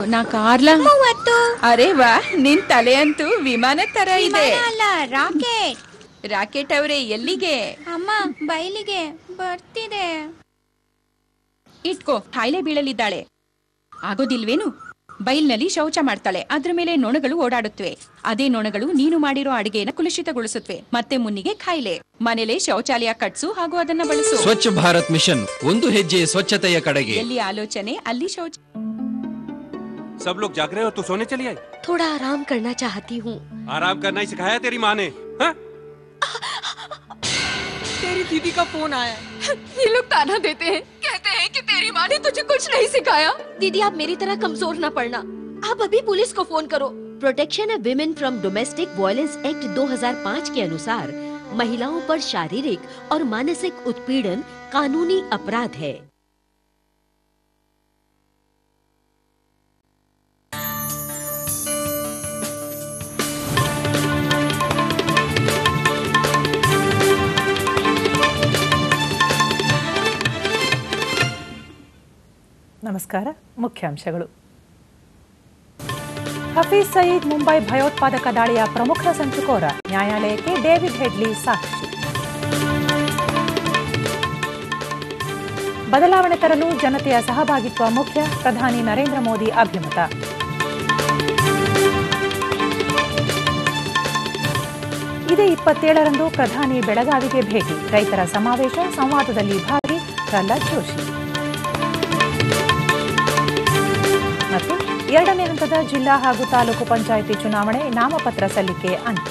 ನಾ ಕಾರ್ಲ ಮೂವತ್ತು ಅರೆ ವಾ ನಿನ್ ತಲೆ ಅಂತೂ ವಿಮಾನ ತರ ಇದೆ ವಿಮಾನ ಅಲ್ಲ ರಾಕೆಟ್ ರಾಕೆಟ್ ಅವರೇ ಎಲ್ಲಿಗೆ ಅಮ್ಮ ಬಯಲಿಗೆ ಬರ್ತಿದೆ ಇಟ್ಕೋ ಕಾಯಿಲೆ ಬೀಳಲಿದ್ದಾಳೆ ಆಗೋದಿಲ್ವೇನು ಬೈಲ್ನಲ್ಲಿ ಶೌಚ ಮಾಡ್ತಾಳೆ ಅದ್ರ ಮೇಲೆ ನೊಣಗಳು ಓಡಾಡುತ್ತವೆ ಅದೇ ನೊಣಗಳು ನೀನು ಮಾಡಿರೋ ಅಡಿಗೆನ ಕುಲುಷಿತಗೊಳಿಸುತ್ತವೆ ಮತ್ತೆ ಮುನ್ನಿಗೆ ಕಾಯಿಲೆ ಮನೇಲೆ ಶೌಚಾಲಯ ಕಟ್ಸು ಹಾಗೂ ಅದನ್ನ ಬಳಸು ಸ್ವಚ್ಛ ಭಾರತ್ ಮಿಷನ್ ಒಂದು ಹೆಜ್ಜೆ ಸ್ವಚ್ಛತೆಯ ಕಡೆಗೆ ಎಲ್ಲಿ ಆಲೋಚನೆ ಅಲ್ಲಿ ಶೌಚ सब लोग जाग रहे हो तू सोने चली आई थोड़ा आराम करना चाहती हूँ आराम करना ही सिखाया तेरी माँ ने हाँ? तेरी दीदी का फोन आया ये लोग ताना देते हैं कहते हैं कि तेरी माँ ने तुझे कुछ नहीं सिखाया दीदी आप मेरी तरह कमजोर न पड़ना आप अभी पुलिस को फोन करो protection of women from domestic violence act 2005 के अनुसार महिलाओं पर शारीरिक और मानसिक उत्पीड़न कानूनी अपराध है ನಮಸ್ಕಾರ ಮುಖ್ಯಾಂಶಗಳು ಹಫೀಜ್ ಸಯೀದ್ ಮುಂಬೈ ಭಯೋತ್ಪಾದಕ ದಾಳಿಯ ಪ್ರಮುಖ ಸಂಚುಕೋರ ನ್ಯಾಯಾಲಯಕ್ಕೆ ಡೇವಿಡ್ ಹೆಡ್ಲಿ ಸಾಕ್ಷಿ ಬದಲಾವಣೆ ತರಲು ಜನತೆಯ ಸಹಭಾಗಿತ್ವ ಮುಖ್ಯ ಪ್ರಧಾನಿ ನರೇಂದ್ರ ಮೋದಿ ಅಭಿಮತ ಇದೇ ಇಪ್ಪತ್ತೇಳರಂದು ಪ್ರಧಾನಿ ಬೆಳಗಾವಿಗೆ ಭೇಟಿ ರೈತರ ಸಮಾವೇಶ ಸಂವಾದದಲ್ಲಿ ಭಾಗಿ ಪ್ರಹ್ಲಾದ್ ಜೋಶಿ ಮತ್ತು ಎರಡನೇ ಹಂತದ ಜಿಲ್ಲಾ ಹಾಗೂ ತಾಲೂಕು ಪಂಚಾಯಿತಿ ಚುನಾವಣೆ ನಾಮಪತ್ರ ಸಲ್ಲಿಕೆ ಅಂತ್ಯ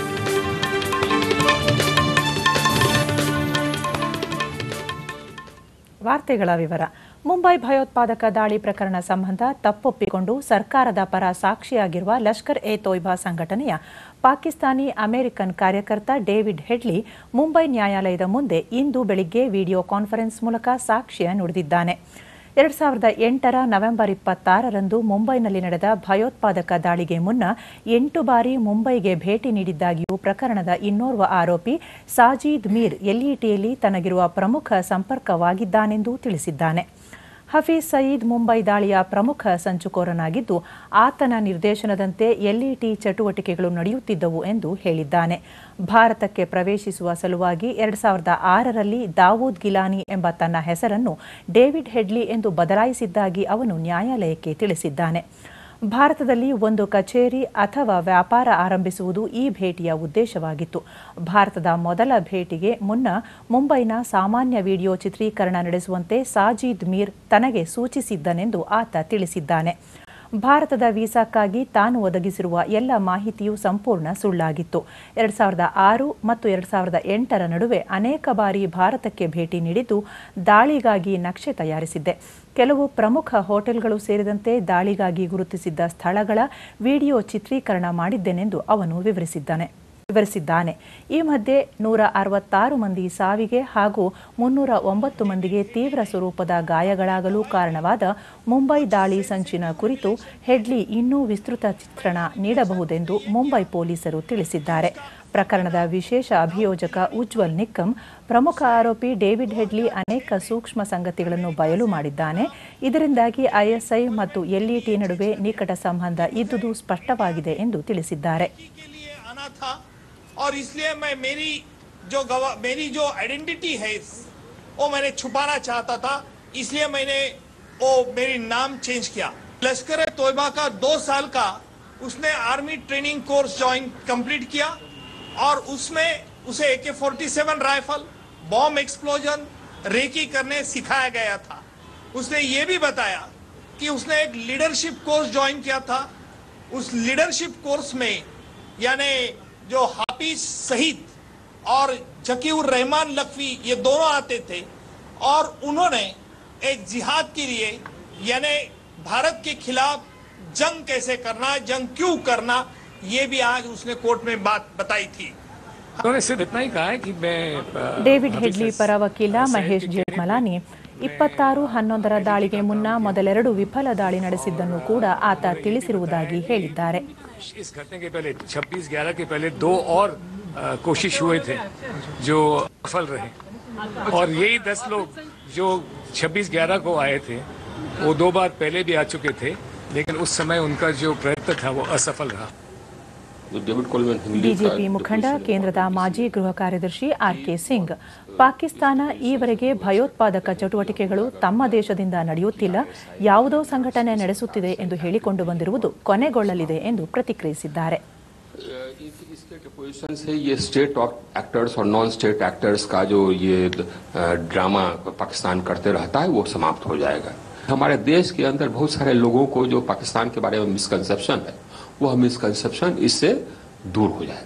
ವಾರ್ತೆಗಳ ವಿವರ ಮುಂಬೈ ಭಯೋತ್ಪಾದಕ ದಾಳಿ ಪ್ರಕರಣ ಸಂಬಂಧ ತಪ್ಪೊಪ್ಪಿಕೊಂಡು ಸರ್ಕಾರದ ಪರ ಸಾಕ್ಷಿಯಾಗಿರುವ ಲಷ್ಕರ್ ಎ ತೊಯ್ಬಾ ಸಂಘಟನೆಯ ಪಾಕಿಸ್ತಾನಿ ಅಮೆರಿಕನ್ ಕಾರ್ಯಕರ್ತ ಡೇವಿಡ್ ಹೆಡ್ಲಿ ಮುಂಬೈ ನ್ಯಾಯಾಲಯದ ಮುಂದೆ ಇಂದು ಬೆಳಿಗ್ಗೆ ವಿಡಿಯೋ ಕಾನ್ಫರೆನ್ಸ್ ಮೂಲಕ ಸಾಕ್ಷ್ಯ ನುಡಿದಿದ್ದಾನೆ ಎರಡ್ ಸಾವಿರದ ಎಂಟರ ನವೆಂಬರ್ ಇಪ್ಪತ್ತಾರರಂದು ಮುಂಬೈನಲ್ಲಿ ನಡೆದ ಭಯೋತ್ಪಾದಕ ದಾಳಿಗೆ ಮುನ್ನ ಎಂಟು ಬಾರಿ ಮುಂಬೈಗೆ ಭೇಟಿ ನೀಡಿದ್ದಾಗಿಯೂ ಪ್ರಕರಣದ ಇನ್ನೋರ್ವ ಆರೋಪಿ ಸಾಜೀದ್ ಮೀರ್ ಎಲ್ಇಟಿಯಲ್ಲಿ ತನಗಿರುವ ಪ್ರಮುಖ ಸಂಪರ್ಕವಾಗಿದ್ದಾನೆಂದು ತಿಳಿಸಿದ್ದಾನೆ ಹಫೀಜ್ ಸಯೀದ್ ಮುಂಬೈ ದಾಳಿಯ ಪ್ರಮುಖ ಸಂಚುಕೋರನಾಗಿದ್ದು ಆತನ ನಿರ್ದೇಶನದಂತೆ ಎಲ್ಇಟಿ ಚಟುವಟಿಕೆಗಳು ನಡೆಯುತ್ತಿದ್ದವು ಎಂದು ಹೇಳಿದ್ದಾನೆ ಭಾರತಕ್ಕೆ ಪ್ರವೇಶಿಸುವ ಸಲುವಾಗಿ ಎರಡ್ ಸಾವಿರದ ಆರರಲ್ಲಿ ದಾವೂದ್ ಗಿಲಾನಿ ಎಂಬ ತನ್ನ ಹೆಸರನ್ನು ಡೇವಿಡ್ ಹೆಡ್ಲಿ ಎಂದು ಬದಲಾಯಿಸಿದ್ದಾಗಿ ಅವನು ನ್ಯಾಯಾಲಯಕ್ಕೆ ತಿಳಿಸಿದ್ದಾನೆ ಭಾರತದಲ್ಲಿ ಒಂದು ಕಚೇರಿ ಅಥವಾ ವ್ಯಾಪಾರ ಆರಂಭಿಸುವುದು ಈ ಭೇಟಿಯ ಉದ್ದೇಶವಾಗಿತ್ತು ಭಾರತದ ಮೊದಲ ಭೇಟಿಗೆ ಮುನ್ನ ಮುಂಬೈನ ಸಾಮಾನ್ಯ ವಿಡಿಯೋ ಚಿತ್ರೀಕರಣ ನಡೆಸುವಂತೆ ಸಾಜೀದ್ ಮೀರ್ ತನಗೆ ಸೂಚಿಸಿದ್ದನೆಂದು ಆತ ತಿಳಿಸಿದ್ದಾನೆ ಭಾರತದ ವೀಸಾಕ್ಕಾಗಿ ತಾನು ಒದಗಿಸಿರುವ ಎಲ್ಲ ಮಾಹಿತಿಯೂ ಸಂಪೂರ್ಣ ಸುಳ್ಳಾಗಿತ್ತು ಎರಡ್ ಸಾವಿರದ ಆರು ಮತ್ತು ಎರಡ್ ಸಾವಿರದ ಎಂಟರ ನಡುವೆ ಅನೇಕ ಬಾರಿ ಭಾರತಕ್ಕೆ ಭೇಟಿ ನೀಡಿದ್ದು ದಾಳಿಗಾಗಿ ನಕ್ಷೆ ತಯಾರಿಸಿದ್ದೆ ಕೆಲವು ಪ್ರಮುಖ ಹೋಟೆಲ್ಗಳು ಸೇರಿದಂತೆ ದಾಳಿಗಾಗಿ ಗುರುತಿಸಿದ್ದ ಸ್ಥಳಗಳ ವಿಡಿಯೋ ಚಿತ್ರೀಕರಣ ಮಾಡಿದ್ದೇನೆಂದು ಅವನು ವಿವರಿಸಿದ್ದಾನೆ ವಿವರಿಸಿದ್ದಾನೆ ಈ ಮಧ್ಯೆ ನೂರ ಅರವತ್ತಾರು ಮಂದಿ ಸಾವಿಗೆ ಹಾಗೂ ಮುನ್ನೂರ ಒಂಬತ್ತು ಮಂದಿಗೆ ತೀವ್ರ ಸ್ವರೂಪದ ಗಾಯಗಳಾಗಲು ಕಾರಣವಾದ ಮುಂಬೈ ದಾಳಿ ಸಂಚಿನ ಕುರಿತು ಹೆಡ್ಲಿ ಇನ್ನೂ ವಿಸ್ತೃತ ಚಿತ್ರಣ ನೀಡಬಹುದೆಂದು ಮುಂಬೈ ಪೊಲೀಸರು ತಿಳಿಸಿದ್ದಾರೆ ಪ್ರಕರಣದ ವಿಶೇಷ ಅಭಿಯೋಜಕ ಉಜ್ವಲ್ ನಿಕ್ಕಂ ಪ್ರಮುಖ ಆರೋಪಿ ಡೇವಿಡ್ ಹೆಡ್ಲಿ ಅನೇಕ ಸೂಕ್ಷ್ಮ ಸಂಗತಿಗಳನ್ನು ಬಯಲು ಮಾಡಿದ್ದಾನೆ ಇದರಿಂದಾಗಿ ಐಎಸ್ಐ ಮತ್ತು ಎಲ್ಇಟಿ ನಡುವೆ ನಿಕಟ ಸಂಬಂಧ ಇದ್ದುದು ಸ್ಪಷ್ಟವಾಗಿದೆ ಎಂದು ತಿಳಿಸಿದ್ದಾರೆ आना था और इसलिए मैं मेरी जो गवा मेरी जो आइडेंटिटी है वो मैंने छुपाना चाहता था इसलिए मैंने वो मेरी नाम चेंज किया लश्कर तोयबा का दो साल का उसने army training course join complete किया और उसमें उसे A K forty seven rifle bomb explosion recce करने सिखाया गया था उसने ये भी बताया कि उसने एक लीडरशिप कोर्स ज्वाइन किया था उस लीडरशिप कोर्स में यानी जो हाफिज शहीद और जकीउर रहमान लखवी ये दोनों आते थे और उन्होंने एक जिहाद के लिए यानी भारत के खिलाफ जंग कैसे करना जंग क्यों करना ये भी आज उसने कोर्ट में बात बताई थी उन्होंने सिर्फ इतना ही कहा है कि मैं अ, ಡೇವಿಡ್ हाफिज ಹೆಡ್ಲಿ सईद ಪರ ವಕೀಲ सईद ಮಹೇಶ್ के ಜೇಠ್ಮಲಾನಿ ಇಪ್ಪತ್ತಾರು ಹನ್ನೊಂದರ ದಾಳಿಗೆ ಮುನ್ನ ಮೊದಲೆರಡು ವಿಫಲ ದಾಳಿ ನಡೆಸಿದ್ದನ್ನು ಕೂಡ ಆತ ತಿಳಿಸಿರುವುದಾಗಿ ಹೇಳಿದ್ದಾರೆ इस घटने के पहले 26 ग्यारह के पहले दो और अ, कोशिश हुए थे जो सफल रहे और यही दस लोग जो 26 ग्यारह को आए थे वो दो बार पहले भी आ चुके थे लेकिन उस समय उनका जो प्रयत्न था वो असफल रहा ಬಿಜೆಪಿ ಮುಖಂಡ ಕೇಂದ್ರದ ಮಾಜಿ ಗೃಹ ಕಾರ್ಯದರ್ಶಿ ಆರ್ ಕೆ ಸಿಂಗ್ ಪಾಕಿಸ್ತಾನ ಈವರೆಗೆ ಭಯೋತ್ಪಾದಕ ಚಟುವಟಿಕೆಗಳು ತಮ್ಮ ದೇಶದಿಂದ ನಡೆಯುತ್ತಿಲ್ಲ ಯಾವುದೋ ಸಂಘಟನೆ ನಡೆಸುತ್ತಿದೆ ಎಂದು ಹೇಳಿಕೊಂಡು ಬಂದಿರುವುದು ಕೊನೆಗೊಳ್ಳಲಿದೆ ಎಂದು ಪ್ರತಿಕ್ರಿಯಿಸಿದ್ದಾರೆ पोजिशन से ये स्टेट एक्टर्स और नॉन स्टेट एक्टर्स का जो ये ड्रामा पाकिस्तान करते रहता है वो समाप्त हो जाएगा हमारे देश के अंदर बहुत सारे लोगों को जो पाकिस्तान के बारे में मिसकंसेप्शन है वह मिसकंसेप्शन इससे दूर हो जाएगा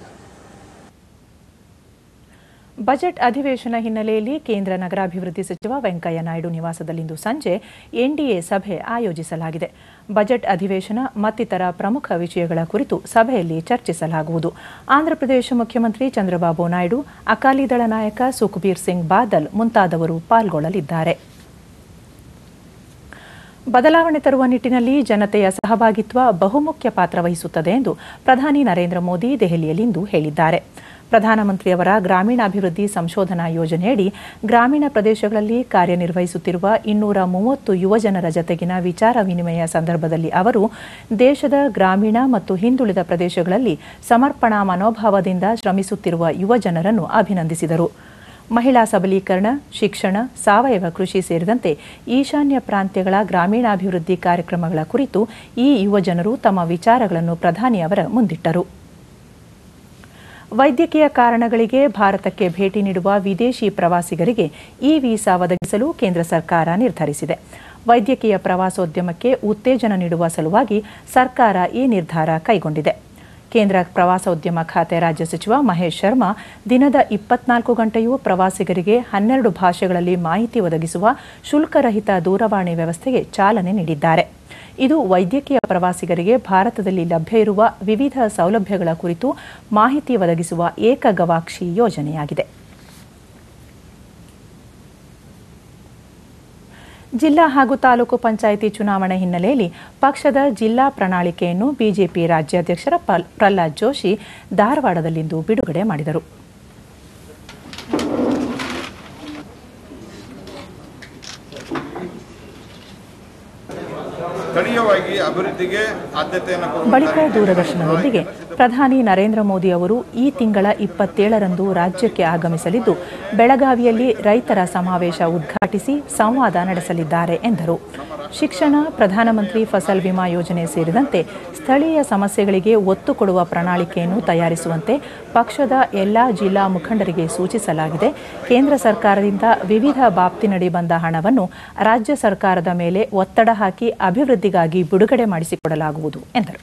ಬಜೆಟ್ ಅಧಿವೇಶನ ಹಿನ್ನೆಲೆಯಲ್ಲಿ ಕೇಂದ್ರ ನಗರಾಭಿವೃದ್ಧಿ ಸಚಿವ ವೆಂಕಯ್ಯ ನಾಯ್ಡು ನಿವಾಸದಲ್ಲಿಂದು ಸಂಜೆ ಎನ್ಡಿಎ ಸಭೆ ಆಯೋಜಿಸಲಾಗಿದೆ ಬಜೆಟ್ ಅಧಿವೇಶನ ಮತ್ತಿತರ ಪ್ರಮುಖ ವಿಷಯಗಳ ಕುರಿತು ಸಭೆಯಲ್ಲಿ ಚರ್ಚಿಸಲಾಗುವುದು ಆಂಧ್ರಪ್ರದೇಶ ಮುಖ್ಯಮಂತ್ರಿ ಚಂದ್ರಬಾಬು ನಾಯ್ಡು ಅಕಾಲಿ ದಳ ನಾಯಕ ಸುಖ್ಬೀರ್ ಸಿಂಗ್ ಬಾದಲ್ ಮುಂತಾದವರು ಪಾಲ್ಗೊಳ್ಳಲಿದ್ದಾರೆ ಬದಲಾವಣೆ ತರುವ ನಿಟ್ಟಿನಲ್ಲಿ ಜನತೆಯ ಸಹಭಾಗಿತ್ವ ಬಹುಮುಖ್ಯ ಪಾತ್ರ ವಹಿಸುತ್ತದೆ ಎಂದು ಪ್ರಧಾನಿ ನರೇಂದ್ರ ಮೋದಿ ದೆಹಲಿಯಲ್ಲಿಂದು ಹೇಳಿದ್ದಾರೆ ಪ್ರಧಾನಮಂತ್ರಿಯವರ ಗ್ರಾಮೀಣಾಭಿವೃದ್ಧಿ ಸಂಶೋಧನಾ ಯೋಜನೆಯಡಿ ಗ್ರಾಮೀಣ ಪ್ರದೇಶಗಳಲ್ಲಿ ಕಾರ್ಯನಿರ್ವಹಿಸುತ್ತಿರುವ ಇನ್ನೂರ ಮೂವತ್ತು ಯುವಜನರ ಜತೆಗಿನ ವಿಚಾರ ವಿನಿಮಯ ಸಂದರ್ಭದಲ್ಲಿ ಅವರು ದೇಶದ ಗ್ರಾಮೀಣ ಮತ್ತು ಹಿಂದುಳಿದ ಪ್ರದೇಶಗಳಲ್ಲಿ ಸಮರ್ಪಣಾ ಮನೋಭಾವದಿಂದ ಶ್ರಮಿಸುತ್ತಿರುವ ಯುವಜನರನ್ನು ಅಭಿನಂದಿಸಿದರು ಮಹಿಳಾ ಸಬಲೀಕರಣ ಶಿಕ್ಷಣ ಸಾವಯವ ಕೃಷಿ ಸೇರಿದಂತೆ ಈಶಾನ್ಯ ಪ್ರಾಂತ್ಯಗಳ ಗ್ರಾಮೀಣಾಭಿವೃದ್ಧಿ ಕಾರ್ಯಕ್ರಮಗಳ ಕುರಿತು ಈ ಯುವಜನರು ತಮ್ಮ ವಿಚಾರಗಳನ್ನು ಪ್ರಧಾನಿ ಅವರ ಮುಂದಿಟ್ಟರು ವೈದ್ಯಕೀಯ ಕಾರಣಗಳಿಗೆ ಭಾರತಕ್ಕೆ ಭೇಟಿ ನೀಡುವ ವಿದೇಶಿ ಪ್ರವಾಸಿಗರಿಗೆ ಇ ವೀಸಾ ಒದಗಿಸಲು ಕೇಂದ್ರ ಸರ್ಕಾರ ನಿರ್ಧರಿಸಿದೆ ವೈದ್ಯಕೀಯ ಪ್ರವಾಸೋದ್ಯಮಕ್ಕೆ ಉತ್ತೇಜನ ನೀಡುವ ಸಲುವಾಗಿ ಸರ್ಕಾರ ಈ ನಿರ್ಧಾರ ಕೈಗೊಂಡಿದೆ ಕೇಂದ್ರ ಪ್ರವಾಸೋದ್ಯಮ ಖಾತೆ ರಾಜ್ಯ ಸಚಿವ ಮಹೇಶ್ ಶರ್ಮಾ ದಿನದ ಇಪ್ಪತ್ನಾಲ್ಕು ಗಂಟೆಯೂ ಪ್ರವಾಸಿಗರಿಗೆ ಹನ್ನೆರಡು ಭಾಷೆಗಳಲ್ಲಿ ಮಾಹಿತಿ ಒದಗಿಸುವ ಶುಲ್ಕರಹಿತ ದೂರವಾಣಿ ವ್ಯವಸ್ಥೆಗೆ ಚಾಲನೆ ನೀಡಿದ್ದಾರೆ ಇದು ವೈದ್ಯಕೀಯ ಪ್ರವಾಸಿಗರಿಗೆ ಭಾರತದಲ್ಲಿ ಲಭ್ಯ ಇರುವ ವಿವಿಧ ಸೌಲಭ್ಯಗಳ ಕುರಿತು ಮಾಹಿತಿ ಒದಗಿಸುವ ಏಕ ಗವಾಕ್ಷಿ ಯೋಜನೆಯಾಗಿದೆ ಜಿಲ್ಲಾ ಹಾಗೂ ತಾಲೂಕು ಪಂಚಾಯಿತಿ ಚುನಾವಣೆ ಹಿನ್ನೆಲೆಯಲ್ಲಿ ಪಕ್ಷದ ಜಿಲ್ಲಾ ಪ್ರಣಾಳಿಕೆಯನ್ನು ಬಿಜೆಪಿ ರಾಜ್ಯಾಧ್ಯಕ್ಷರ ಪ್ರಹ್ಲಾದ್ ಜೋಶಿ ಧಾರವಾಡದಲ್ಲಿಂದು ಬಿಡುಗಡೆ ಮಾಡಿದರು ಸ್ಥಳೀಯವಾಗಿ ಅಭಿವೃದ್ಧಿಗೆ ಆದ್ಯತೆಯನ್ನು ಕೊಡುವಂತಹ ಬಳಿಕ ದೂರದರ್ಶನದೊಂದಿಗೆ ಪ್ರಧಾನಿ ನರೇಂದ್ರ ಮೋದಿ ಅವರು ಈ ತಿಂಗಳ ಇಪ್ಪತ್ತೇಳರಂದು ರಾಜ್ಯಕ್ಕೆ ಆಗಮಿಸಲಿದ್ದು ಬೆಳಗಾವಿಯಲ್ಲಿ ರೈತರ ಸಮಾವೇಶ ಉದ್ಘಾಟಿಸಿ ಸಂವಾದ ನಡೆಸಲಿದ್ದಾರೆ ಎಂದರು ಶಿಕ್ಷಣ ಪ್ರಧಾನಮಂತ್ರಿ ಫಸಲ್ ವಿಮಾ ಯೋಜನೆ ಸೇರಿದಂತೆ ಸ್ಥಳೀಯ ಸಮಸ್ಯೆಗಳಿಗೆ ಒತ್ತು ಕೊಡುವ ಪ್ರಣಾಳಿಕೆಯನ್ನು ತಯಾರಿಸುವಂತೆ ಪಕ್ಷದ ಎಲ್ಲಾ ಜಿಲ್ಲಾ ಮುಖಂಡರಿಗೆ ಸೂಚಿಸಲಾಗಿದೆ ಕೇಂದ್ರ ಸರ್ಕಾರದಿಂದ ವಿವಿಧ ಬಾಬ್ತಿನಡಿ ಬಂದ ಹಣವನ್ನು ರಾಜ್ಯ ಸರ್ಕಾರದ ಮೇಲೆ ಒತ್ತಡ ಹಾಕಿ ಅಭಿವೃದ್ಧಿಗಾಗಿ ಬಿಡುಗಡೆ ಮಾಡಿಸಿಕೊಡಲಾಗುವುದು ಎಂದರು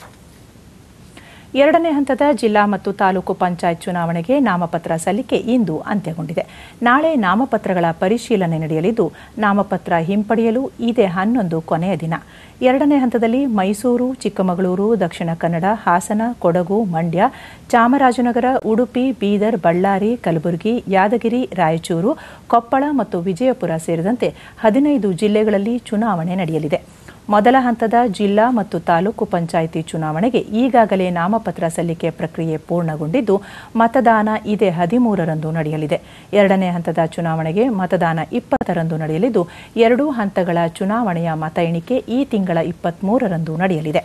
ಎರಡನೇ ಹಂತದ ಜಿಲ್ಲಾ ಮತ್ತು ತಾಲೂಕು ಪಂಚಾಯತ್ ಚುನಾವಣೆಗೆ ನಾಮಪತ್ರ ಸಲ್ಲಿಕೆ ಇಂದು ಅಂತ್ಯಗೊಂಡಿದೆ ನಾಳೆ ನಾಮಪತ್ರಗಳ ಪರಿಶೀಲನೆ ನಡೆಯಲಿದ್ದು ನಾಮಪತ್ರ ಹಿಂಪಡೆಯಲು ಇದೇ ಹನ್ನೊಂದು ಕೊನೆಯ ದಿನ ಎರಡನೇ ಹಂತದಲ್ಲಿ ಮೈಸೂರು ಚಿಕ್ಕಮಗಳೂರು ದಕ್ಷಿಣ ಕನ್ನಡ ಹಾಸನ ಕೊಡಗು ಮಂಡ್ಯ ಚಾಮರಾಜನಗರ ಉಡುಪಿ ಬೀದರ್ ಬಳ್ಳಾರಿ ಕಲಬುರಗಿ ಯಾದಗಿರಿ ರಾಯಚೂರು ಕೊಪ್ಪಳ ಮತ್ತು ವಿಜಯಪುರ ಸೇರಿದಂತೆ ಹದಿನೈದು ಜಿಲ್ಲೆಗಳಲ್ಲಿ ಚುನಾವಣೆ ನಡೆಯಲಿದೆ ಮೊದಲ ಹಂತದ ಜಿಲ್ಲಾ ಮತ್ತು ತಾಲೂಕು ಪಂಚಾಯಿತಿ ಚುನಾವಣೆಗೆ ಈಗಾಗಲೇ ನಾಮಪತ್ರ ಸಲ್ಲಿಕೆ ಪ್ರಕ್ರಿಯೆ ಪೂರ್ಣಗೊಂಡಿದ್ದು ಮತದಾನ ಇದೇ ಹದಿಮೂರರಂದು ನಡೆಯಲಿದೆ ಎರಡನೇ ಹಂತದ ಚುನಾವಣೆಗೆ ಮತದಾನ ಇಪ್ಪತ್ತರಂದು ನಡೆಯಲಿದ್ದು ಎರಡೂ ಹಂತಗಳ ಚುನಾವಣೆಯ ಮತ ಎಣಿಕೆ ಈ ತಿಂಗಳ ಇಪ್ಪತ್ಮೂರರಂದು ನಡೆಯಲಿದೆ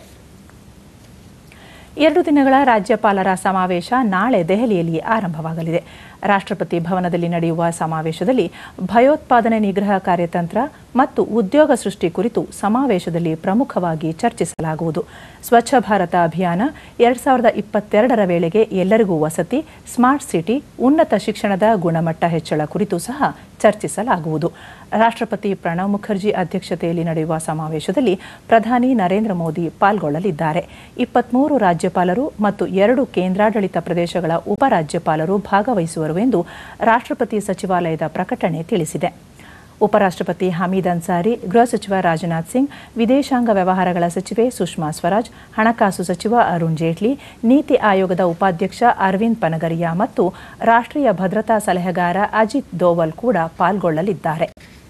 ಎರಡು ದಿನಗಳ ರಾಜ್ಯಪಾಲರ ಸಮಾವೇಶ ನಾಳೆ ದೆಹಲಿಯಲ್ಲಿ ಆರಂಭವಾಗಲಿದೆ ರಾಷ್ಟ್ರಪತಿ ಭವನದಲ್ಲಿ ನಡೆಯುವ ಸಮಾವೇಶದಲ್ಲಿ ಭಯೋತ್ಪಾದನೆ ನಿಗ್ರಹ ಕಾರ್ಯತಂತ್ರ ಮತ್ತು ಉದ್ಯೋಗ ಸೃಷ್ಟಿ ಕುರಿತು ಸಮಾವೇಶದಲ್ಲಿ ಪ್ರಮುಖವಾಗಿ ಚರ್ಚಿಸಲಾಗುವುದು ಸ್ವಚ್ಛ ಭಾರತ ಅಭಿಯಾನ ಎರಡ್ ಸಾವಿರದ ಇಪ್ಪತ್ತೆರಡರ ವೇಳೆಗೆ ಎಲ್ಲರಿಗೂ ವಸತಿ ಸ್ಮಾರ್ಟ್ ಸಿಟಿ ಉನ್ನತ ಶಿಕ್ಷಣದ ಗುಣಮಟ್ಟ ಹೆಚ್ಚಳ ಕುರಿತು ಸಹ ಚರ್ಚಿಸಲಾಗುವುದು ರಾಷ್ಟ್ರಪತಿ ಪ್ರಣವ್ ಮುಖರ್ಜಿ ಅಧ್ಯಕ್ಷತೆಯಲ್ಲಿ ನಡೆಯುವ ಸಮಾವೇಶದಲ್ಲಿ ಪ್ರಧಾನಿ ನರೇಂದ್ರ ಮೋದಿ ಪಾಲ್ಗೊಳ್ಳಲಿದ್ದಾರೆ ಇಪ್ಪತ್ಮೂರು ರಾಜ್ಯಪಾಲರು ಮತ್ತು ಎರಡು ಕೇಂದ್ರಾಡಳಿತ ಪ್ರದೇಶಗಳ ಉಪರಾಜ್ಯಪಾಲರು ಭಾಗವಹಿಸುವರು ಎಂದು ರಾಷ್ಟ್ರಪತಿ ಸಚಿವಾಲಯದ ಪ್ರಕಟಣೆ ತಿಳಿಸಿದೆ ಉಪರಾಷ್ಟ್ರಪತಿ ಹಮೀದ್ ಅನ್ಸಾರಿ ಗೃಹ ಸಚಿವ ರಾಜನಾಥ್ ಸಿಂಗ್ ವಿದೇಶಾಂಗ ವ್ಯವಹಾರಗಳ ಸಚಿವೆ ಸುಷ್ಮಾ ಸ್ವರಾಜ್ ಹಣಕಾಸು ಸಚಿವ ಅರುಣ್ ಜೇಟ್ಲಿ ನೀತಿ ಆಯೋಗದ ಉಪಾಧ್ಯಕ್ಷ ಅರವಿಂದ್ ಪನಗರಿಯಾ ಮತ್ತು ರಾಷ್ಟ್ರೀಯ ಭದ್ರತಾ ಸಲಹೆಗಾರ ಅಜಿತ್ ದೋವಲ್ ಕೂಡ ಪಾಲ್ಗೊಳ್ಳಲಿದ್ದಾರೆ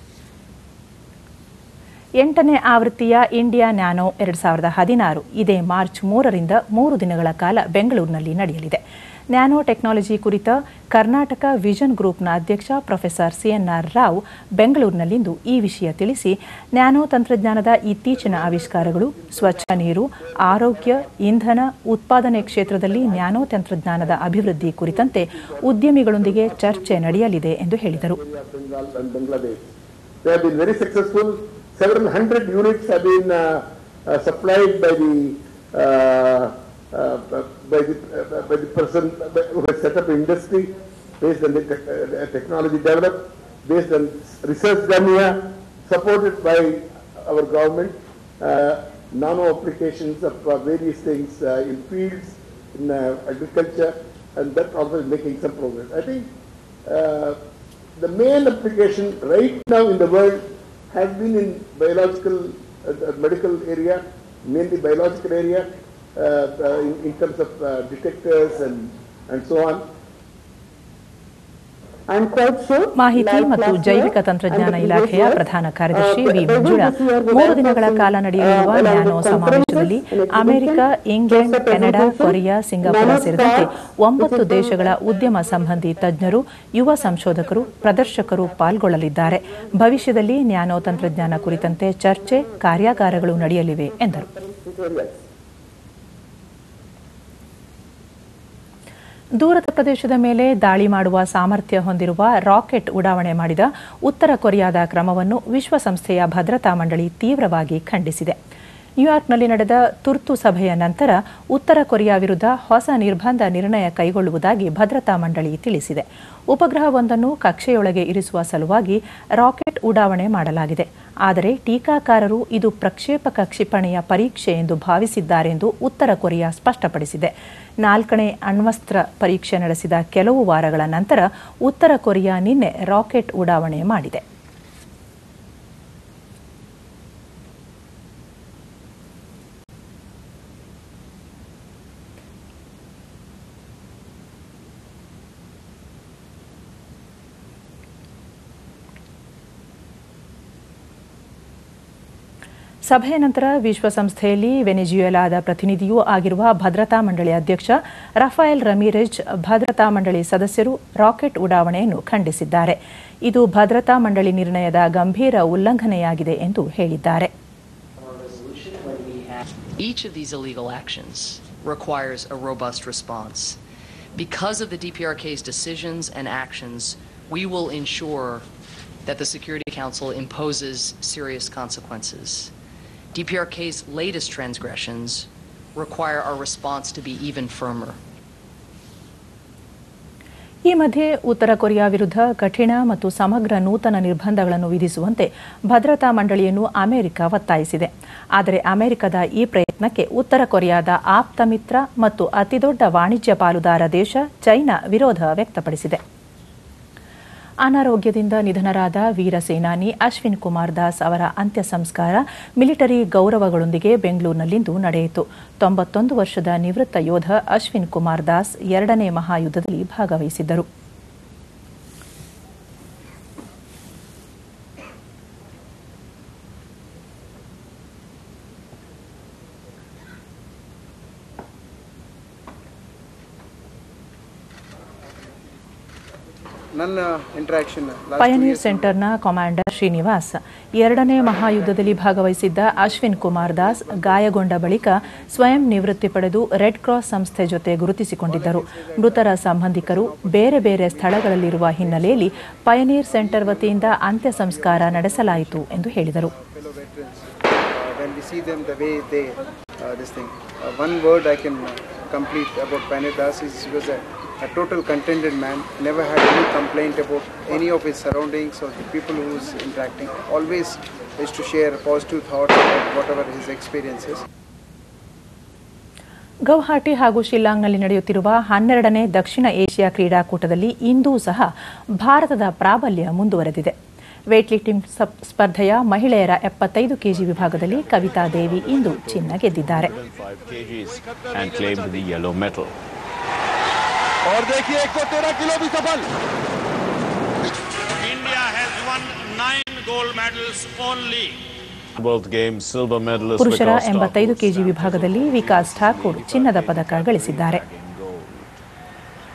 ಎಂಟನೇ ಆವೃತ್ತಿಯ ಇಂಡಿಯಾ ನ್ಯಾನೋ ಎರಡು ಸಾವಿರದ ಹದಿನಾರು ಇದೇ ಮಾರ್ಚ್ ಮೂರರಿಂದ ಮೂರು ದಿನಗಳ ಕಾಲ ಬೆಂಗಳೂರಿನಲ್ಲಿ ನಡೆಯಲಿದೆ ನ್ಯಾನೋ ಟೆಕ್ನಾಲಜಿ ಕುರಿತ ಕರ್ನಾಟಕ ವಿಷನ್ ಗ್ರೂಪ್ನ ಅಧ್ಯಕ್ಷ ಪ್ರೊಫೆಸರ್ ಸಿಎನ್ಆರ್ ರಾವ್ ಬೆಂಗಳೂರಿನಲ್ಲಿಂದು ಈ ವಿಷಯ ತಿಳಿಸಿ ನ್ಯಾನೋ ತಂತ್ರಜ್ಞಾನದ ಇತ್ತೀಚಿನ ಆವಿಷ್ಕಾರಗಳು ಸ್ವಚ್ಛ ನೀರು ಆರೋಗ್ಯ ಇಂಧನ ಉತ್ಪಾದನೆ ಕ್ಷೇತ್ರದಲ್ಲಿ ನ್ಯಾನೋ ತಂತ್ರಜ್ಞಾನದ ಅಭಿವೃದ್ಧಿ ಕುರಿತಂತೆ ಉದ್ಯಮಿಗಳೊಂದಿಗೆ ಚರ್ಚೆ ನಡೆಯಲಿದೆ ಎಂದು ಹೇಳಿದರು Bengal and Bangladesh. They have been very successful. Several hundred units have been uh, uh, supplied by the uh, uh, by the uh, by the person who has set up industry based on the tech- uh, technology developed, based on research done here, supported by our government. Uh, nano applications of uh, various things uh, in fields, in uh, agriculture, and that also is making some progress. I think uh, the main application right now in the world has been in biological, uh, uh, medical area, mainly biological area, uh, uh, in, in terms of uh, detectors and, and so on. ಮಾಹಿತಿ ಮತ್ತು ಜೈವಿಕ ತಂತ್ರಜ್ಞಾನ ಇಲಾಖೆಯ ಪ್ರಧಾನ ಕಾರ್ಯದರ್ಶಿ V Manjula ಮೂರು ದಿನಗಳ ಕಾಲ ನಡೆಯಲಿರುವ ನ್ಯಾನೋ ಸಮಾವೇಶದಲ್ಲಿ America England Canada Korea Singapore ಸೇರಿದಂತೆ ಒಂಬತ್ತು ದೇಶಗಳ ಉದ್ಯಮ ಸಂಬಂಧಿ ತಜ್ಞರು ಯುವ ಸಂಶೋಧಕರು ಪ್ರದರ್ಶಕರು ಪಾಲ್ಗೊಳ್ಳಲಿದ್ದಾರೆ ಭವಿಷ್ಯದಲ್ಲಿ ನ್ಯಾನೋ ತಂತ್ರಜ್ಞಾನ ಕುರಿತಂತೆ ಚರ್ಚೆ ಕಾರ್ಯಾಗಾರಗಳು ನಡೆಯಲಿವೆ ಎಂದರು ದೂರದ ಪ್ರದೇಶದ ಮೇಲೆ ದಾಳಿ ಮಾಡುವ ಸಾಮರ್ಥ್ಯ ಹೊಂದಿರುವ ರಾಕೆಟ್ ಉಡಾವಣೆ ಮಾಡಿದ ಉತ್ತರ ಕೊರಿಯಾದ ಕ್ರಮವನ್ನು ವಿಶ್ವಸಂಸ್ಥೆಯ ಭದ್ರತಾ ಮಂಡಳಿ ತೀವ್ರವಾಗಿ ಖಂಡಿಸಿದೆ ನ್ಯೂಯಾರ್ಕ್ನಲ್ಲಿ ನಡೆದ ತುರ್ತು ಸಭೆಯ ನಂತರ ಉತ್ತರ ಕೊರಿಯಾ ವಿರುದ್ಧ ಹೊಸ ನಿರ್ಬಂಧ ನಿರ್ಣಯ ಕೈಗೊಳ್ಳುವುದಾಗಿ ಭದ್ರತಾ ಮಂಡಳಿ ತಿಳಿಸಿದೆ ಉಪಗ್ರಹವೊಂದನ್ನು ಕಕ್ಷೆಯೊಳಗೆ ಇರಿಸುವ ಸಲುವಾಗಿ ರಾಕೆಟ್ ಉಡಾವಣೆ ಮಾಡಲಾಗಿದೆ ಆದರೆ ಟೀಕಾಕಾರರು ಇದು ಪ್ರಕ್ಷೇಪಕ ಕ್ಷಿಪಣಿಯ ಪರೀಕ್ಷೆ ಎಂದು ಭಾವಿಸಿದ್ದಾರೆಂದು ಉತ್ತರ ಕೊರಿಯಾ ಸ್ಪಷ್ಟಪಡಿಸಿದೆ ನಾಲ್ಕನೇ ಅಣ್ವಸ್ತ್ರ ಪರೀಕ್ಷೆ ನಡೆಸಿದ ಕೆಲವು ವಾರಗಳ ನಂತರ ಉತ್ತರ ಕೊರಿಯಾ ನಿನ್ನೆ ರಾಕೆಟ್ ಉಡಾವಣೆ ಮಾಡಿದೆ ಸಭೆಯ ನಂತರ ವಿಶ್ವಸಂಸ್ಥೆಯಲ್ಲಿ ವೆನೆಜುಯೆಲಾದ ಪ್ರತಿನಿಧಿಯೂ ಆಗಿರುವ ಭದ್ರತಾ ಮಂಡಳಿ ಅಧ್ಯಕ್ಷ ರಫಾಯಲ್ ರಮೀರೆಜ್ ಭದ್ರತಾ ಮಂಡಳಿ ಸದಸ್ಯರು ರಾಕೆಟ್ ಉಡಾವಣೆಯನ್ನು ಖಂಡಿಸಿದ್ದಾರೆ ಇದು ಭದ್ರತಾ ಮಂಡಳಿ ನಿರ್ಣಯದ ಗಂಭೀರ ಉಲ್ಲಂಘನೆಯಾಗಿದೆ ಎಂದು ಹೇಳಿದ್ದಾರೆ Each of these illegal actions requires a robust response. Because of the DPRK's decisions and actions, we will ensure that the Security Council imposes serious consequences. DPRK's latest transgressions require our response to be even firmer. ಈ ಮಧ್ಯೆ ಉತ್ತರ Korea ವಿರುದ್ಧ ಕಠಿಣ ಮತ್ತು ಸಮಗ್ರ ನೂತನ ನಿರ್ಬಂಧಗಳನ್ನು ವಿಧಿಸುವಂತೆ ಭದ್ರತಾ ಮಂಡಳಿಯನ್ನು ಅಮೆರಿಕ ಒತ್ತಾಯಿಸಿದೆ ಆದರೆ ಅಮೆರಿಕದ ಈ ಪ್ರಯತ್ನಕ್ಕೆ ಉತ್ತರ ಕೊರಿಯಾದ ಆಪ್ತ ಮಿತ್ರ ಮತ್ತು ಅತಿದೊಡ್ಡ ವಾಣಿಜ್ಯ ಪಾಲುದಾರ ದೇಶ ಚೈನಾ ವಿರೋಧ ವ್ಯಕ್ತಪಡಿಸಿದೆ ಅನಾರೋಗ್ಯದಿಂದ ನಿಧನರಾದ ವೀರ ಸೇನಾನಿ ಅಶ್ವಿನ್ ಕುಮಾರ್ ದಾಸ್ ಅವರ ಅಂತ್ಯ ಸಂಸ್ಕಾರ ಮಿಲಿಟರಿ ಗೌರವಗಳೊಂದಿಗೆ ಬೆಂಗಳೂರಿನಲ್ಲಿಂದು ನಡೆಯಿತು ತೊಂಬತ್ತೊಂದು ವರ್ಷದ ನಿವೃತ್ತ ಯೋಧ ಅಶ್ವಿನ್ ಕುಮಾರ್ ದಾಸ್ ಎರಡನೇ ಮಹಾಯುದ್ಧದಲ್ಲಿ ಭಾಗವಹಿಸಿದ್ದರು ನನ್ನ ಇಂಟ್ರಾಕ್ಷನ್ ಪಯನೀರ್ ಸೆಂಟರ್ನ ಕಮಾಂಡರ್ ಶ್ರೀನಿವಾಸ್ ಎರಡನೇ ಮಹಾಯುದ್ಧದಲ್ಲಿ ಭಾಗವಹಿಸಿದ್ದ ಅಶ್ವಿನ್ ಕುಮಾರ್ ದಾಸ್ ಗಾಯಗೊಂಡ ಬಳಿಕ ಸ್ವಯಂ ನಿವೃತ್ತಿ ಪಡೆದು ರೆಡ್ ಕ್ರಾಸ್ ಸಂಸ್ಥೆ ಜೊತೆ ಗುರುತಿಸಿಕೊಂಡಿದ್ದರು ಮೃತರ ಸಂಬಂಧಿಕರು ಬೇರೆ ಬೇರೆ ಸ್ಥಳಗಳಲ್ಲಿರುವ ಹಿನ್ನೆಲೆಯಲ್ಲಿ ಪಯನೀರ್ ಸೆಂಟರ್ ವತಿಯಿಂದ ಅಂತ್ಯ ಸಂಸ್ಕಾರ ನಡೆಸಲಾಯಿತು ಎಂದು ಹೇಳಿದರು when we see them the way they uh, this thing uh, one word I can uh, complete about Pioneer Das is he was a, a total contented man never had any complaint about any of his surroundings or the people who was interacting always used to share positive thoughts about whatever his experiences Gauhati ಹಾಗೂ ಶಿಲ್ಲಾಂಗ್ನಲ್ಲಿ ನಡೆಯುತ್ತಿರುವ ಹನ್ನೆರಡನೇ ದಕ್ಷಿಣ Asia ಕ್ರೀಡಾಕೂಟದಲ್ಲಿ ಇಂದೂ ಸಹ ಭಾರತದ ಪ್ರಾಬಲ್ಯ ಮುಂದುವರೆದಿದೆ weight lifting ಸಪ್- ಸ್ಪರ್ಧೆಯ ಮಹಿಳೆಯರ ಎಪ್ಪತ್ತೈದು ಕೆಜಿ ವಿಭಾಗದಲ್ಲಿ ಕವಿತಾ ದೇವಿ ಇಂದು ಚಿನ್ನ ಗೆದ್ದಿದ್ದಾರೆ kgs and claimed the yellow medal. और देखिए एक सौ तेरह किलो भी सफल India has won nine gold medals only. World Games silver medalist ಪುರುಷರ Vikas ಎಂಬತ್ತೈದು Thakur ಕೆಜಿ ವಿಭಾಗದಲ್ಲಿ ವಿಕಾಸ್ ಠಾಕೂರ್ ಚಿನ್ನದ ಪದಕ ಗಳಿಸಿದ್ದಾರೆ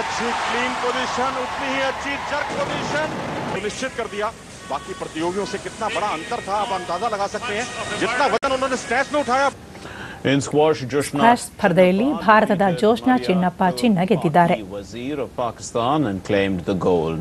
अच्छी क्लीन पोजीशन उतनी ही अच्छी जर्क पोजीशन निश्चित कर दिया बाकी प्रतियोगियों से कितना बड़ा अंतर था आप अंदाजा लगा सकते हैं जितना वजन उन्होंने स्टैच में उठाया In squash, Joshna ಸ್ಕ್ವಾಷ್ ಸ್ಪರ್ಧೆಯಲ್ಲಿ ಭಾರತದ ಜೋಶ್ನಾ ಚಿನ್ನಪ್ಪ ಚಿನ್ನ ಗೆದ್ದಿದ್ದಾರೆ Wazir of Pakistan and claimed the gold.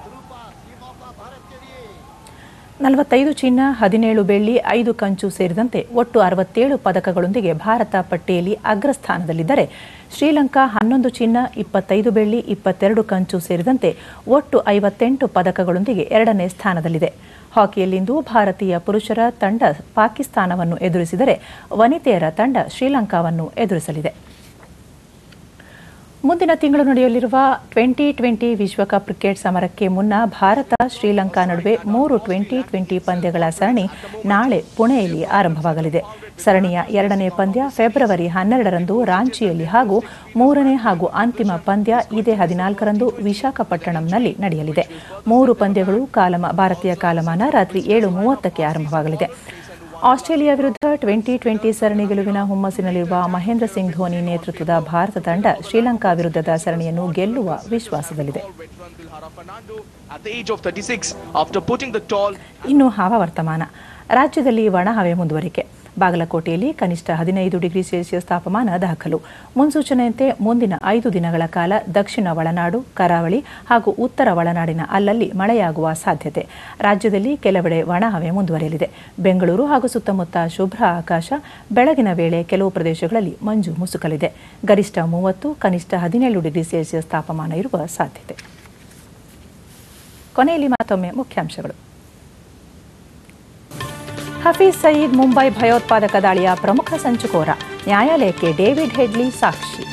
ನಲವತ್ತೈದು ಚಿನ್ನ ಹದಿನೇಳು ಬೆಳ್ಳಿ ಐದು ಕಂಚು ಸೇರಿದಂತೆ ಒಟ್ಟು ಅರವತ್ತೇಳು ಪದಕಗಳೊಂದಿಗೆ ಭಾರತ ಪಟ್ಟಿಯಲ್ಲಿ ಅಗ್ರಸ್ಥಾನದಲ್ಲಿದ್ದರೆ ಶ್ರೀಲಂಕಾ ಹನ್ನೊಂದು ಚಿನ್ನ ಇಪ್ಪತ್ತೈದು ಬೆಳ್ಳಿ ಇಪ್ಪತ್ತೆರಡು ಕಂಚು ಸೇರಿದಂತೆ ಒಟ್ಟು ಐವತ್ತೆಂಟು ಪದಕಗಳೊಂದಿಗೆ ಎರಡನೇ ಸ್ಥಾನದಲ್ಲಿದೆ ಹಾಕಿಯಲ್ಲಿಂದು ಭಾರತೀಯ ಪುರುಷರ ತಂಡ ಪಾಕಿಸ್ತಾನವನ್ನು ಎದುರಿಸಿದರೆ ವನಿತೆಯರ ತಂಡ ಶ್ರೀಲಂಕಾವನ್ನು ಎದುರಿಸಲಿದೆ ಮುಂದಿನ ತಿಂಗಳು ನಡೆಯಲಿರುವ ಟ್ವೆಂಟಿ ಟ್ವೆಂಟಿ ವಿಶ್ವಕಪ್ ಕ್ರಿಕೆಟ್ ಸಮರಕ್ಕೆ ಮುನ್ನ ಭಾರತ ಶ್ರೀಲಂಕಾ ನಡುವೆ ಮೂರು ಟ್ವೆಂಟಿ ಟ್ವೆಂಟಿ ಪಂದ್ಯಗಳ ಸರಣಿ ನಾಳೆ ಪುಣೆಯಲ್ಲಿ ಆರಂಭವಾಗಲಿದೆ ಸರಣಿಯ ಎರಡನೇ ಪಂದ್ಯ ಫೆಬ್ರವರಿ ಹನ್ನೆರಡರಂದು ರಾಂಚಿಯಲ್ಲಿ ಹಾಗೂ ಮೂರನೇ ಹಾಗೂ ಅಂತಿಮ ಪಂದ್ಯ ಇದೇ ಹದಿನಾಲ್ಕರಂದು ವಿಶಾಖಪಟ್ಟಣಂನಲ್ಲಿ ನಡೆಯಲಿದೆ ಮೂರು ಪಂದ್ಯಗಳು ಕಾಲಮ ಭಾರತೀಯ ಕಾಲಮಾನ ರಾತ್ರಿ ಏಳು ಮೂವತ್ತಕ್ಕೆ ಆರಂಭವಾಗಲಿದೆ ಆಸ್ಟ್ರೇಲಿಯಾ ವಿರುದ್ಧ ಟ್ವೆಂಟಿ ಟ್ವೆಂಟಿ ಸರಣಿ ಗೆಲುವಿನ ಹುಮ್ಮಸ್ಸಿನಲ್ಲಿರುವ ಮಹೇಂದ್ರ ಸಿಂಗ್ ಧೋನಿ ನೇತೃತ್ವದ ಭಾರತ ತಂಡ ಶ್ರೀಲಂಕಾ ವಿರುದ್ಧದ ಸರಣಿಯನ್ನು ಗೆಲ್ಲುವ ವಿಶ್ವಾಸದಲ್ಲಿದೆ At the age of 36, after putting the tall ಇನ್ನು ಹವಾವರ್ತಮಾನ ರಾಜ್ಯದಲ್ಲಿ ಒಣಹವೆ ಮುಂದುವರಿಕೆ ಬಾಗಲಕೋಟೆಯಲ್ಲಿ ಕನಿಷ್ಠ ಹದಿನೈದು ಡಿಗ್ರಿ ಸೆಲ್ಸಿಯಸ್ ತಾಪಮಾನ ದಾಖಲು ಮುನ್ಸೂಚನೆಯಂತೆ ಮುಂದಿನ ಐದು ದಿನಗಳ ಕಾಲ ದಕ್ಷಿಣ ಒಳನಾಡು ಕರಾವಳಿ ಹಾಗೂ ಉತ್ತರ ಒಳನಾಡಿನ ಅಲ್ಲಲ್ಲಿ ಮಳೆಯಾಗುವ ಸಾಧ್ಯತೆ ರಾಜ್ಯದಲ್ಲಿ ಕೆಲವೆಡೆ ಒಣಹವೆ ಮುಂದುವರಿಯಲಿದೆ ಬೆಂಗಳೂರು ಹಾಗೂ ಸುತ್ತಮುತ್ತ ಶುಭ್ರ ಆಕಾಶ ಬೆಳಗಿನ ವೇಳೆ ಕೆಲವು ಪ್ರದೇಶಗಳಲ್ಲಿ ಮಂಜು ಮುಸುಕಲಿದೆ ಗರಿಷ್ಠ ಮೂವತ್ತು ಕನಿಷ್ಠ ಹದಿನೇಳು ಡಿಗ್ರಿ ಸೆಲ್ಸಿಯಸ್ ತಾಪಮಾನ ಇರುವ ಸಾಧ್ಯತೆ ಕೊನೆಯಲ್ಲಿ ಮತ್ತೊಮ್ಮೆ ಮುಖ್ಯಾಂಶಗಳು ಹಫೀಜ್ ಸಯೀದ್ ಮುಂಬೈ ಭಯೋತ್ಪಾದಕ ದಾಳಿಯ ಪ್ರಮುಖ ಸಂಚುಕೋರ ನ್ಯಾಯಾಲಯಕ್ಕೆ ಡೇವಿಡ್ ಹೆಡ್ಲಿ ಸಾಕ್ಷಿ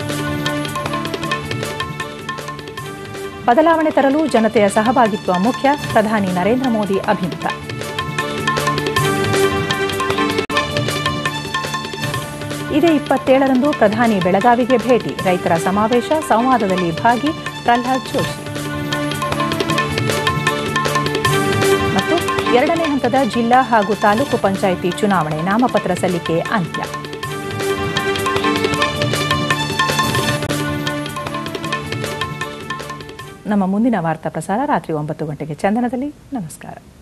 ಬದಲಾವಣೆ ತರಲು ಜನತೆಯ ಸಹಭಾಗಿತ್ವ ಮುಖ್ಯ ಪ್ರಧಾನಿ ನರೇಂದ್ರ ಮೋದಿ ಅಭಿಮತ ಇದೇ ಇಪ್ಪತ್ತೇಳರಂದು ಪ್ರಧಾನಿ ಬೆಳಗಾವಿಗೆ ಭೇಟಿ ರೈತರ ಸಮಾವೇಶ ಸಂವಾದದಲ್ಲಿ ಭಾಗಿ ಪ್ರಹ್ಲಾದ್ ಜೋಶಿ ಮತ್ತು ಎರಡನೇ ಹಂತದ ಜಿಲ್ಲಾ ಹಾಗೂ ತಾಲೂಕು ಪಂಚಾಯಿತಿ ಚುನಾವಣೆ ನಾಮಪತ್ರ ಸಲ್ಲಿಕೆ ಅಂತ್ಯ ನಮ್ಮ ಮುಂದಿನ ವಾರ್ತಾ ಪ್ರಸಾರ ರಾತ್ರಿ ಒಂಬತ್ತು ಗಂಟೆಗೆ ಚಂದನದಲ್ಲಿ ನಮಸ್ಕಾರ